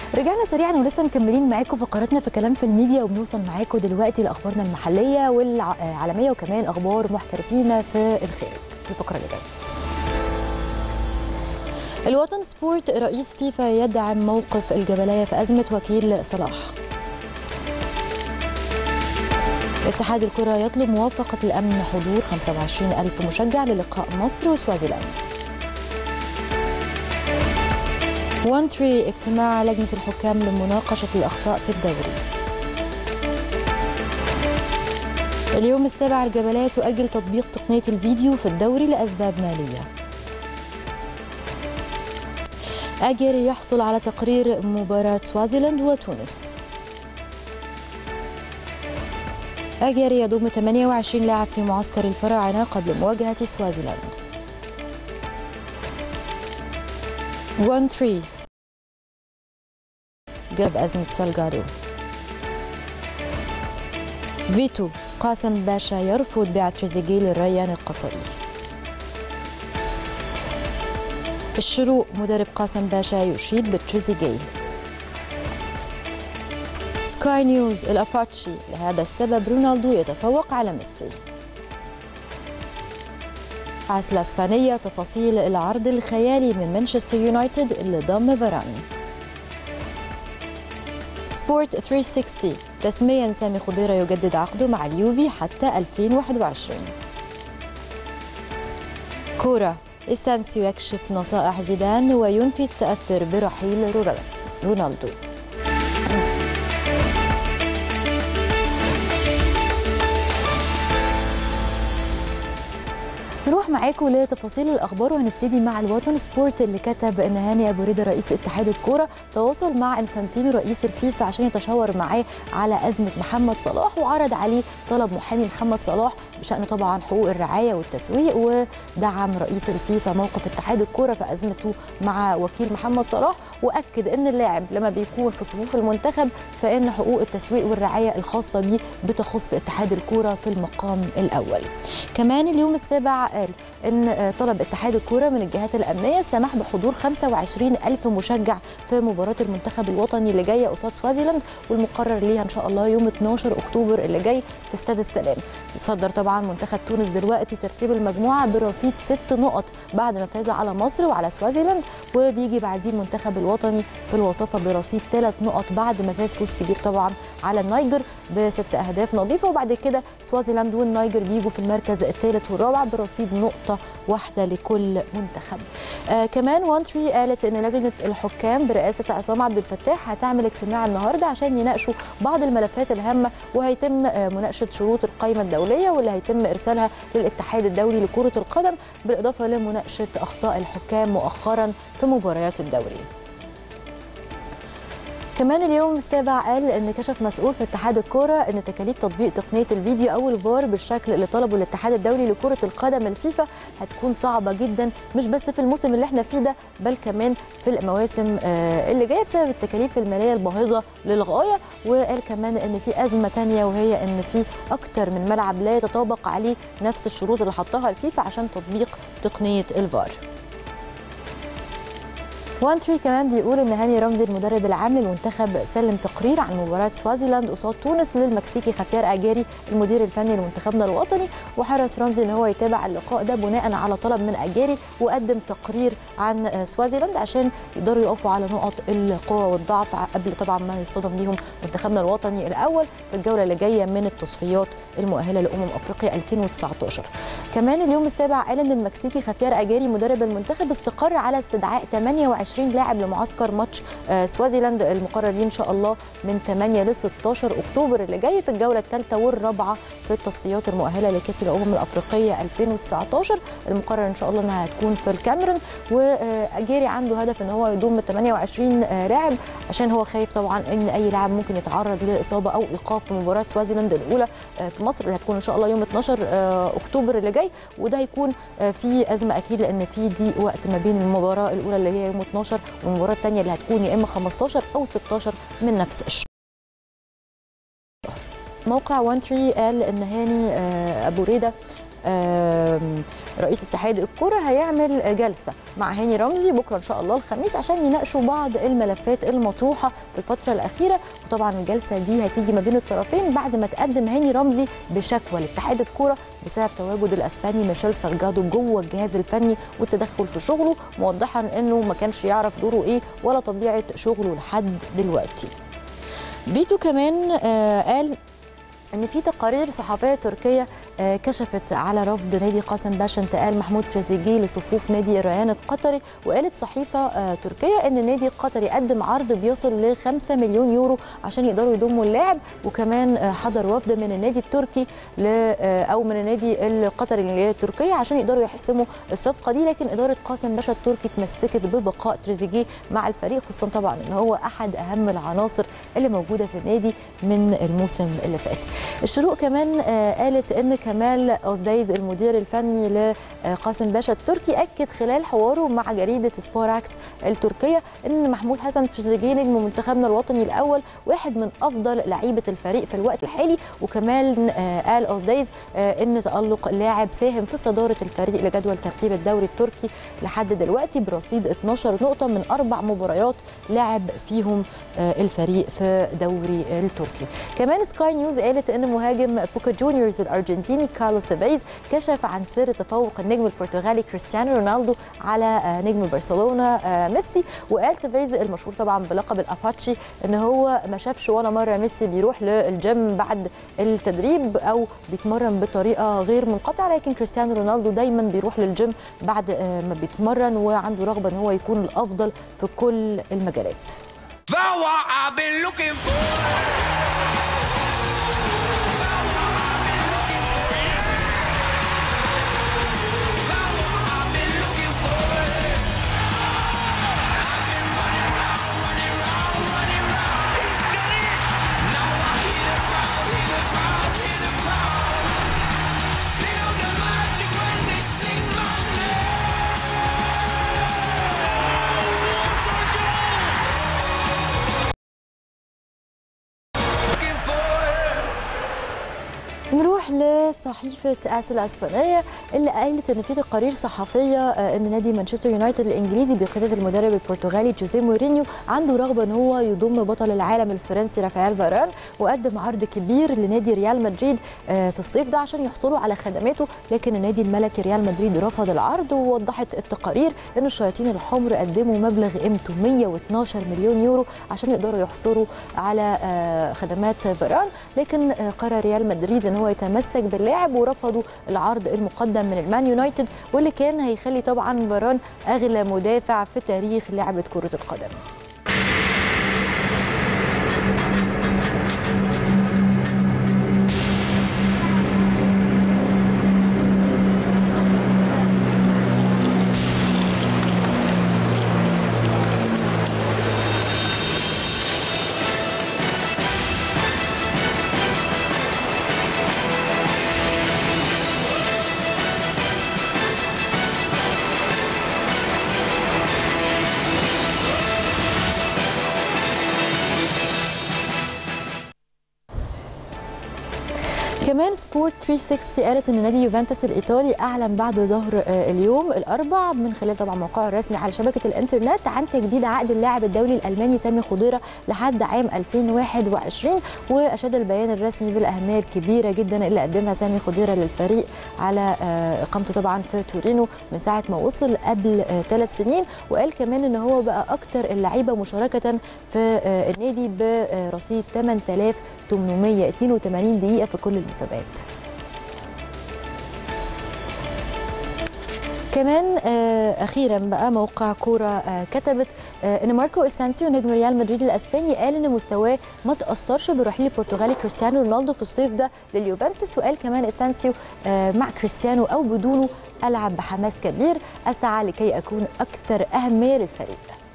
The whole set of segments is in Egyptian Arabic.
رجعنا سريعا ولسه مكملين معاكم فقراتنا في كلام في الميديا وبنوصل معاكم دلوقتي لاخبارنا المحليه والعالميه وكمان اخبار محترفين في الخارج الفقره اللي جايه الوطن سبورت رئيس فيفا يدعم موقف الجبلية في أزمة وكيل صلاح اتحاد الكرة يطلب موافقة الأمن حضور 25 ألف مشجع للقاء مصر وسوازيلاند وان تري اجتماع لجنة الحكام لمناقشة الأخطاء في الدوري اليوم السابع الجبلية تؤجل تطبيق تقنية الفيديو في الدوري لأسباب مالية أجري يحصل على تقرير مباراة سوازيلاند وتونس أجري يضم 28 لاعب في معسكر الفراعنة قبل مواجهة سوازيلاند 1 3 جاب أزمة سالغادو فيتو قاسم باشا يرفض بيع تريزيجيه للريان القطري الشروق مدرب قاسم باشا يشيد بتريزيجيه سكاي نيوز الاباتشي لهذا السبب رونالدو يتفوق على ميسي عاس الاسبانيه تفاصيل العرض الخيالي من مانشستر يونايتد اللي ضم فاران سبورت 360 رسميا سامي خضيره يجدد عقده مع اليوفي حتى 2021 كوره إسانسيو يكشف نصائح زيدان وينفي التأثر برحيل رونالدو نروح معاكم لتفاصيل الاخبار وهنبتدي مع الوطن سبورت اللي كتب ان هاني ابو ريده رئيس اتحاد الكوره تواصل مع انفانتينو رئيس الفيفا عشان يتشاور معاه على ازمه محمد صلاح وعرض عليه طلب محامي محمد صلاح بشان طبعا حقوق الرعايه والتسويق ودعم رئيس الفيفا موقف اتحاد الكوره في ازمته مع وكيل محمد صلاح واكد ان اللاعب لما بيكون في صفوف المنتخب فان حقوق التسويق والرعايه الخاصه بيه بتخص اتحاد الكوره في المقام الاول كمان اليوم السابع قال ان طلب اتحاد الكوره من الجهات الامنيه السماح بحضور 25 الف مشجع في مباراه المنتخب الوطني اللي جايه قصاد سوازيلاند والمقرر ليها ان شاء الله يوم 12 اكتوبر اللي جاي في استاد السلام بيصدر طبعا منتخب تونس دلوقتي ترتيب المجموعه برصيد ست نقط بعد ما فاز على مصر وعلى سوازيلاند وبيجي بعديه المنتخب الوطني في الوصافه برصيد ثلاث نقط بعد ما فاز فوز كبير طبعا على النيجر بست اهداف نظيفه وبعد كده سوازيلاند والنيجر بيجوا في المركز الثالث والرابع برصيد نقطه واحده لكل منتخب آه كمان وان تري قالت ان لجنه الحكام برئاسه عصام عبد الفتاح هتعمل اجتماع النهارده عشان يناقشوا بعض الملفات الهامه وهيتم آه مناقشه شروط القائمه الدوليه واللي هيتم ارسالها للاتحاد الدولي لكره القدم بالاضافه لمناقشه اخطاء الحكام مؤخرا في مباريات الدوري كمان اليوم السابع قال ان كشف مسؤول في اتحاد الكوره ان تكاليف تطبيق تقنيه الفيديو او الفار بالشكل اللي طلبه الاتحاد الدولي لكره القدم الفيفا هتكون صعبه جدا مش بس في الموسم اللي احنا فيه ده بل كمان في المواسم اللي جايه بسبب التكاليف الماليه الباهظه للغايه وقال كمان ان في ازمه ثانيه وهي ان في اكتر من ملعب لا يتطابق عليه نفس الشروط اللي حطها الفيفا عشان تطبيق تقنيه الفار وان تري كمان بيقول ان هاني رمزي المدرب العام للمنتخب سلم تقرير عن مباراه سوازيلاند قصاد تونس للمكسيكي خفير اجاري المدير الفني لمنتخبنا الوطني وحرص رمزي ان هو يتابع اللقاء ده بناء على طلب من اجاري وقدم تقرير عن سوازيلاند عشان يقدروا يقفوا على نقط القوه والضعف قبل طبعا ما يصطدم بيهم منتخبنا الوطني الاول في الجوله اللي جايه من التصفيات المؤهله لامم افريقيا 2019 كمان اليوم السابع قال ان المكسيكي خفير اجاري مدرب المنتخب استقر على استدعاء 28 20 لاعب لمعسكر ماتش سوازيلاند المقرر ليه ان شاء الله من 8 ل 16 اكتوبر اللي جاي في الجوله الثالثه والرابعه في التصفيات المؤهله لكاس الامم الافريقيه 2019 المقرر ان شاء الله انها هتكون في الكاميرون واجيري عنده هدف ان هو يضم 28 لاعب عشان هو خايف طبعا ان اي لاعب ممكن يتعرض لاصابه او ايقاف في مباراه سوازيلاند الاولى في مصر اللي هتكون ان شاء الله يوم 12 اكتوبر اللي جاي وده هيكون في ازمه اكيد لان في ضيق وقت ما بين المباراه الاولى اللي هي يوم 12 والمباراه الثانيه اللي هتكون يا اما 15 او 16 من نفس الشهر موقع 1 3 قال ان هاني ابو ريده آم، رئيس اتحاد الكره هيعمل جلسه مع هاني رمزي بكره ان شاء الله الخميس عشان يناقشوا بعض الملفات المطروحه في الفتره الاخيره وطبعا الجلسه دي هتيجي ما بين الطرفين بعد ما تقدم هاني رمزي بشكوى لاتحاد الكره بسبب تواجد الاسباني ميشيل سالجادو جوه الجهاز الفني والتدخل في شغله موضحا انه ما كانش يعرف دوره ايه ولا طبيعه شغله لحد دلوقتي فيتو كمان آه قال ان في تقارير صحفيه تركيه آه، كشفت على رفض نادي قاسم باشا انتقال محمود تريزيجيه لصفوف نادي الريان القطري وقالت صحيفه آه، تركيه ان النادي القطري قدم عرض بيصل ل 5 مليون يورو عشان يقدروا يضموا اللاعب وكمان آه، حضر وفد من النادي التركي ل آه، او من النادي القطري اللي هي تركيا عشان يقدروا يحسموا الصفقه دي لكن اداره قاسم باشا التركي اتمسكت ببقاء تريزيجيه مع الفريق خصوصا طبعا ان هو احد اهم العناصر اللي موجوده في النادي من الموسم اللي فات الشروق كمان آه، قالت ان كمال اوزدايز المدير الفني لقاسم باشا التركي اكد خلال حواره مع جريده سبوراكس التركيه ان محمود حسن تريزيجيه نجم منتخبنا الوطني الاول واحد من افضل لعيبه الفريق في الوقت الحالي وكمان آه، قال اوزدايز آه، ان تالق اللاعب ساهم في صداره الفريق لجدول ترتيب الدوري التركي لحد دلوقتي برصيد 12 نقطه من اربع مباريات لعب فيهم آه، الفريق في دوري التركي كمان سكاي نيوز قالت ان مهاجم بوكا جونيورز الارجنتيني كارلوس تيفيز كشف عن سر تفوق النجم البرتغالي كريستيانو رونالدو على آه، نجم برشلونه آه، ميسي وقال تيفيز المشهور طبعا بلقب الاباتشي ان هو ما شافش ولا مره ميسي بيروح للجيم بعد التدريب او بيتمرن بطريقه غير منقطعه لكن كريستيانو رونالدو دايما بيروح للجيم بعد آه، ما بيتمرن وعنده رغبه ان هو يكون الافضل في كل المجالات Found what I've been looking for. Found what I've been looking for. I've been running round, running round, running round. Now I hear the crowd, hear the crowd, hear the crowd. Feel the magic when they sing my name. Looking for it. نروح لصحيفة آس الأسبانية اللي قالت إن في تقارير صحفية آه، إن نادي مانشستر يونايتد الإنجليزي بقيادة المدرب البرتغالي جوزيه مورينيو عنده رغبة إن هو يضم بطل العالم الفرنسي رافائيل فاران وقدم عرض كبير لنادي ريال مدريد آه، في الصيف ده عشان يحصلوا على خدماته لكن النادي الملكي ريال مدريد رفض العرض ووضحت التقارير إن الشياطين الحمر قدموا مبلغ قيمته 112 مليون يورو عشان يقدروا يحصلوا على آه، خدمات فاران لكن آه، قرر ريال مدريد ان هو يتمسك باللاعب ورفضوا العرض المقدم من المان يونايتد واللي كان هيخلي طبعا فاران اغلى مدافع في تاريخ لعبه كره القدم كمان سبورت 360 قالت ان نادي يوفنتوس الايطالي اعلن بعد ظهر آه، اليوم الاربع من خلال طبعا موقعه الرسمي على شبكه الانترنت عن تجديد عقد اللاعب الدولي الالماني سامي خضيره لحد عام 2021 واشاد البيان الرسمي بالاهميه الكبيره جدا اللي قدمها سامي خضيره للفريق على آه، اقامته طبعا في تورينو من ساعه ما وصل قبل ثلاث سنين وقال كمان ان هو بقى اكتر اللعيبه مشاركه في آه، النادي برصيد 8882 دقيقه في كل المسابقات كمان آه، اخيرا بقى موقع كوره آه، كتبت آه، ان ماركو اسانسيو نجم ريال مدريد الاسباني قال ان مستواه ما تاثرش برحيل البرتغالي كريستيانو رونالدو في الصيف ده لليوفنتوس وقال كمان اسانسيو آه، مع كريستيانو او بدونه العب بحماس كبير اسعى لكي اكون اكثر اهميه للفريق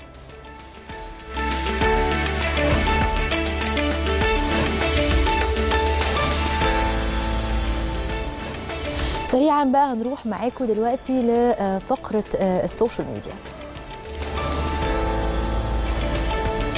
سريعا بقى هنروح معاكم دلوقتي لفقره آه، السوشيال ميديا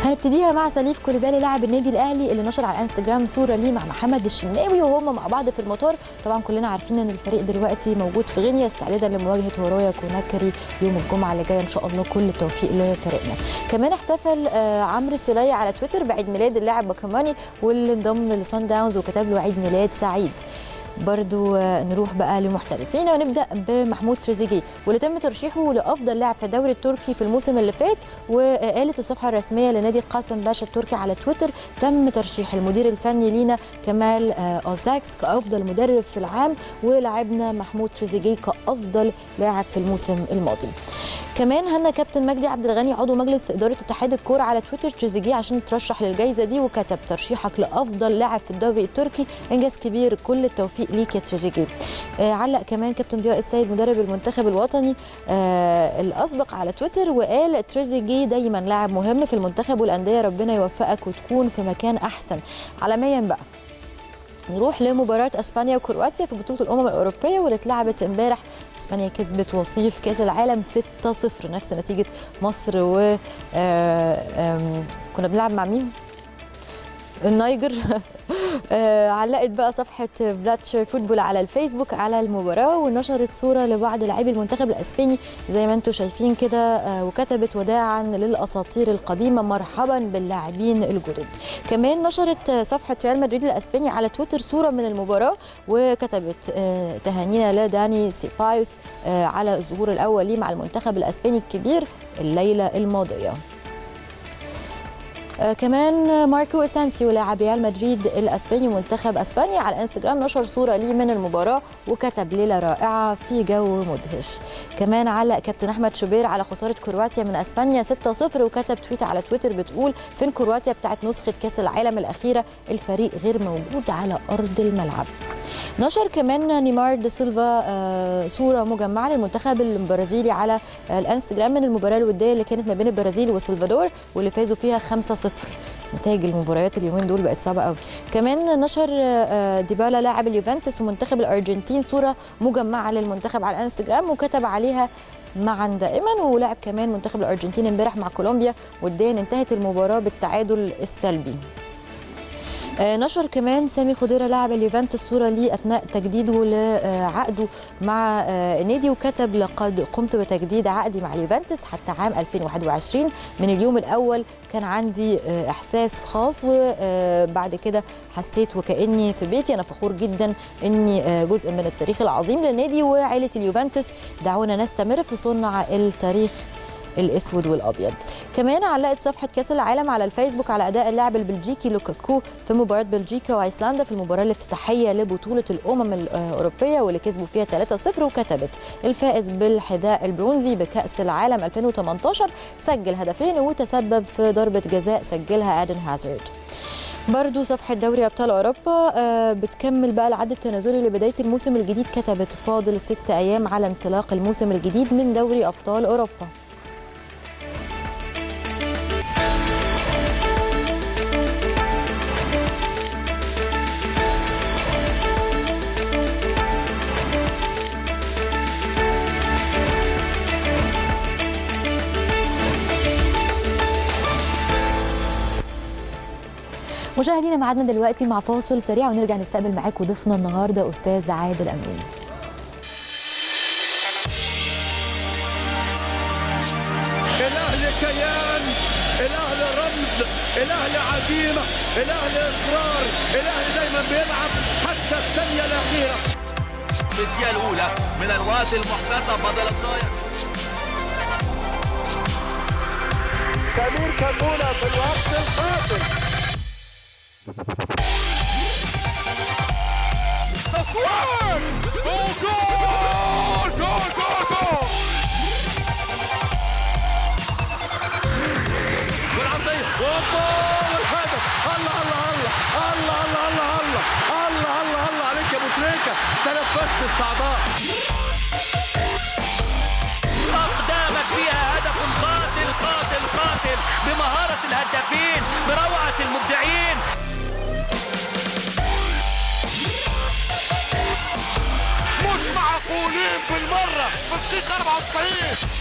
هنبتديها مع سليف كوليبالي لاعب النادي الاهلي اللي نشر على الانستجرام صوره ليه مع محمد الشناوي وهم مع بعض في المطار طبعا كلنا عارفين ان الفريق دلوقتي موجود في غينيا استعدادا لمواجهه ورايا كوناكري يوم الجمعه اللي جايه ان شاء الله كل التوفيق لفريقنا كمان احتفل آه، عمرو السوليه على تويتر بعيد ميلاد اللاعب باكاماني واللي انضم لسان داونز وكتب له عيد ميلاد سعيد برضو آه، نروح بقى لمحترفين ونبدا بمحمود تريزيجيه واللي تم ترشيحه لافضل لاعب في الدوري التركي في الموسم اللي فات وقالت الصفحه الرسميه لنادي قاسم باشا التركي على تويتر تم ترشيح المدير الفني لينا كمال آه، اوزداكس كافضل مدرب في العام ولاعبنا محمود تريزيجيه كافضل لاعب في الموسم الماضي كمان هنا كابتن مجدي عبد الغني عضو مجلس اداره اتحاد الكوره على تويتر تريزيجيه عشان يترشح للجائزه دي وكتب ترشيحك لافضل لاعب في الدوري التركي انجاز كبير كل التوفيق ليك يا تريزيجيه آه علق كمان كابتن ضياء السيد مدرب المنتخب الوطني آه الاسبق على تويتر وقال تريزيجيه دايما لاعب مهم في المنتخب والانديه ربنا يوفقك وتكون في مكان احسن عالميا بقى نروح لمباراة اسبانيا وكرواتيا في بطولة الأمم الأوروبية واللي اتلعبت امبارح اسبانيا كسبت وصيف كأس العالم 6-0 نفس نتيجة مصر و آه، آم، كنا بنلعب مع مين؟ النيجر آه، علقت بقى صفحة بلاتش فوتبول على الفيسبوك على المباراة ونشرت صورة لبعض لاعبي المنتخب الأسباني زي ما انتم شايفين كده آه، وكتبت وداعا للأساطير القديمة مرحبا باللاعبين الجدد كمان نشرت آه، صفحة ريال مدريد الأسباني على تويتر صورة من المباراة وكتبت آه، تهانينا لداني سيبايوس آه، على الظهور الأول ليه مع المنتخب الأسباني الكبير الليلة الماضية آه، كمان ماركو اسانسيو لاعب ريال مدريد الاسباني منتخب اسبانيا على انستجرام نشر صوره ليه من المباراه وكتب ليله رائعه في جو مدهش كمان علق كابتن احمد شوبير على خساره كرواتيا من اسبانيا 6-0 وكتب تويت على تويتر بتقول فين كرواتيا بتاعت نسخه كاس العالم الاخيره الفريق غير موجود على ارض الملعب نشر كمان نيمار دي سيلفا آه، صوره مجمعه للمنتخب البرازيلي على آه، الانستجرام من المباراه الوديه اللي كانت ما بين البرازيل وسلفادور واللي فازوا فيها 5-0 نتائج المباريات اليومين دول بقت صعبه قوي كمان نشر آه، ديبالا لاعب اليوفنتوس ومنتخب الارجنتين صوره مجمعه للمنتخب على الانستجرام وكتب عليها معا دائما ولعب كمان منتخب الارجنتين امبارح مع كولومبيا والدين انتهت المباراه بالتعادل السلبي آه، نشر كمان سامي خضيره لاعب اليوفنتوس صوره ليه اثناء تجديده لعقده مع آه، النادي وكتب لقد قمت بتجديد عقدي مع اليوفنتوس حتى عام 2021 من اليوم الاول كان عندي آه، احساس خاص وبعد كده حسيت وكاني في بيتي انا فخور جدا اني آه، جزء من التاريخ العظيم للنادي وعائله اليوفنتوس دعونا نستمر في صنع التاريخ الاسود والابيض كمان علقت صفحه كاس العالم على الفيسبوك على اداء اللاعب البلجيكي لوكاكو في مباراه بلجيكا وايسلندا في المباراه الافتتاحيه لبطوله الامم الاوروبيه واللي كسبوا فيها 3-0 وكتبت الفائز بالحذاء البرونزي بكاس العالم 2018 سجل هدفين وتسبب في ضربه جزاء سجلها ادن هازارد برضو صفحة دوري أبطال أوروبا آه، بتكمل بقى العد التنازلي لبداية الموسم الجديد كتبت فاضل ست أيام على انطلاق الموسم الجديد من دوري أبطال أوروبا مشاهدينا معادنا دلوقتي مع فاصل سريع ونرجع نستقبل معاكم ضيفنا النهارده استاذ عادل امين الاهلي كيان الاهلي رمز الاهلي عزيمه الاهلي اصرار الاهلي دايما بيلعب حتى الثانيه الاخيره الدقيقة الأولى من الوقت المحتسب بدل الضايع سمير كمونه في الوقت القاتل تصوير جول جول جول جول جول والعرضية اوبا والهدف الله الله الله الله الله الله الله الله الله الله عليك يا ابو تريكه تنفست الصعداء أقدامك فيها هدف قاتل قاتل قاتل بمهارة الهدافين بروعة المبدعين مش معقولين بالمره في الدقيقه 94